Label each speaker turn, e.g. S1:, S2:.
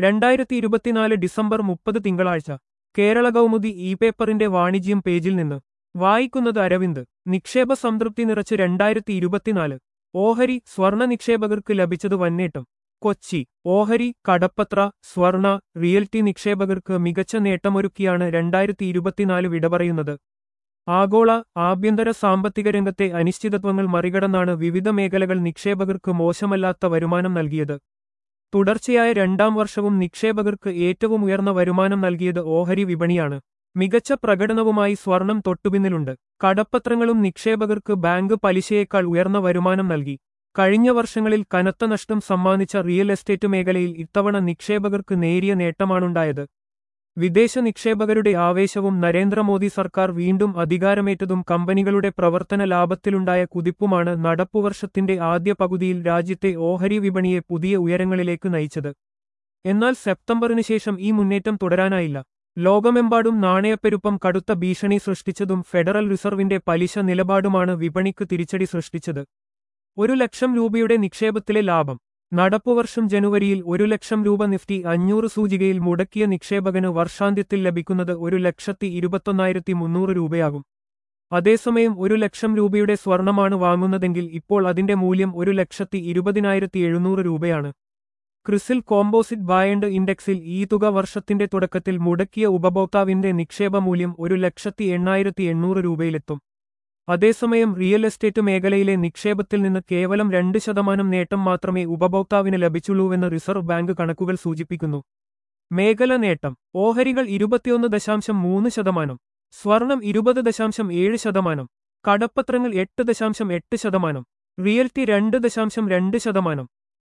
S1: രണ്ടായിരത്തി ഇരുപത്തിനാല് ഡിസംബർ മുപ്പത് തിങ്കളാഴ്ച കേരള കൗമുദി ഇ പേപ്പറിന്റെ വാണിജ്യം പേജിൽ നിന്ന് വായിക്കുന്നത് അരവിന്ദ് നിക്ഷേപ സംതൃപ്തി നിറച്ച് രണ്ടായിരത്തി ഇരുപത്തിനാല് ഓഹരി സ്വർണ നിക്ഷേപകർക്ക് ലഭിച്ചത് വന്നേട്ടം കൊച്ചി ഓഹരി കടപ്പത്ര സ്വർണ റിയൽറ്റി നിക്ഷേപകർക്ക് മികച്ച നേട്ടമൊരുക്കിയാണ് രണ്ടായിരത്തി ഇരുപത്തിനാല് വിട പറയുന്നത് ആഗോള ആഭ്യന്തര സാമ്പത്തിക രംഗത്തെ അനിശ്ചിതത്വങ്ങൾ മറികടന്നാണ് വിവിധ മേഖലകൾ നിക്ഷേപകർക്ക് മോശമല്ലാത്ത വരുമാനം നൽകിയത് തുടർച്ചയായ രണ്ടാം വർഷവും നിക്ഷേപകർക്ക് ഏറ്റവും ഉയർന്ന വരുമാനം നൽകിയത് ഓഹരി വിപണിയാണ് മികച്ച പ്രകടനവുമായി സ്വർണം തൊട്ടുപിന്നിലുണ്ട് കടപ്പത്രങ്ങളും നിക്ഷേപകർക്ക് ബാങ്ക് പലിശയേക്കാൾ ഉയർന്ന വരുമാനം നൽകി കഴിഞ്ഞ വർഷങ്ങളിൽ കനത്ത നഷ്ടം സമ്മാനിച്ച റിയൽ എസ്റ്റേറ്റ് മേഖലയിൽ ഇത്തവണ നിക്ഷേപകർക്ക് നേരിയ നേട്ടമാണുണ്ടായത് വിദേശ നിക്ഷേപകരുടെ ആവേശവും നരേന്ദ്രമോദി സർക്കാർ വീണ്ടും അധികാരമേറ്റതും കമ്പനികളുടെ പ്രവർത്തന ലാഭത്തിലുണ്ടായ കുതിപ്പുമാണ് നടപ്പുവർഷത്തിന്റെ ആദ്യ പകുതിയിൽ രാജ്യത്തെ ഓഹരി വിപണിയെ പുതിയ ഉയരങ്ങളിലേക്ക് നയിച്ചത് എന്നാൽ സെപ്റ്റംബറിന് ശേഷം ഈ മുന്നേറ്റം തുടരാനായില്ല ലോകമെമ്പാടും നാണയപ്പെരുപ്പം കടുത്ത ഭീഷണി സൃഷ്ടിച്ചതും ഫെഡറൽ റിസർവിന്റെ പലിശ നിലപാടുമാണ് വിപണിക്ക് തിരിച്ചടി സൃഷ്ടിച്ചത് ഒരു ലക്ഷം രൂപയുടെ നിക്ഷേപത്തിലെ ലാഭം നടപ്പുവർഷം ജനുവരിയിൽ ഒരു ലക്ഷം രൂപ നിഫ്റ്റി അഞ്ഞൂറ് സൂചികയിൽ മുടക്കിയ നിക്ഷേപകന് വർഷാന്ത്യത്തിൽ ലഭിക്കുന്നത് ഒരു ലക്ഷത്തി ഇരുപത്തൊന്നായിരത്തി മുന്നൂറ് രൂപയാകും അതേസമയം ഒരു ലക്ഷം രൂപയുടെ സ്വർണമാണ് വാങ്ങുന്നതെങ്കിൽ ഇപ്പോൾ അതിന്റെ മൂല്യം ഒരു ലക്ഷത്തി ഇരുപതിനായിരത്തി എഴുന്നൂറ് രൂപയാണ് ക്രിസിൽ കോമ്പോസിറ്റ് ബായൻഡ് ഇൻഡെക്സിൽ ഈ തുക വർഷത്തിന്റെ തുടക്കത്തിൽ മുടക്കിയ ഉപഭോക്താവിന്റെ നിക്ഷേപ മൂല്യം ഒരു ലക്ഷത്തി എണ്ണായിരത്തി എണ്ണൂറ് രൂപയിലെത്തും അതേസമയം റിയൽ എസ്റ്റേറ്റ് മേഖലയിലെ നിക്ഷേപത്തിൽ നിന്ന് കേവലം രണ്ട് ശതമാനം നേട്ടം മാത്രമേ ഉപഭോക്താവിന് ലഭിച്ചുള്ളൂവെന്ന് റിസർവ് ബാങ്ക് കണക്കുകൾ സൂചിപ്പിക്കുന്നു മേഖല നേട്ടം ഓഹരികൾ ഇരുപത്തിയൊന്ന് ദശാംശം മൂന്ന് ശതമാനം സ്വർണം ഇരുപത് ദശാംശം ഏഴ് ശതമാനം കടപ്പത്രങ്ങൾ എട്ട് ദശാംശം എട്ട് ശതമാനം റിയൽറ്റി രണ്ട് ദശാംശം രണ്ട് ശതമാനം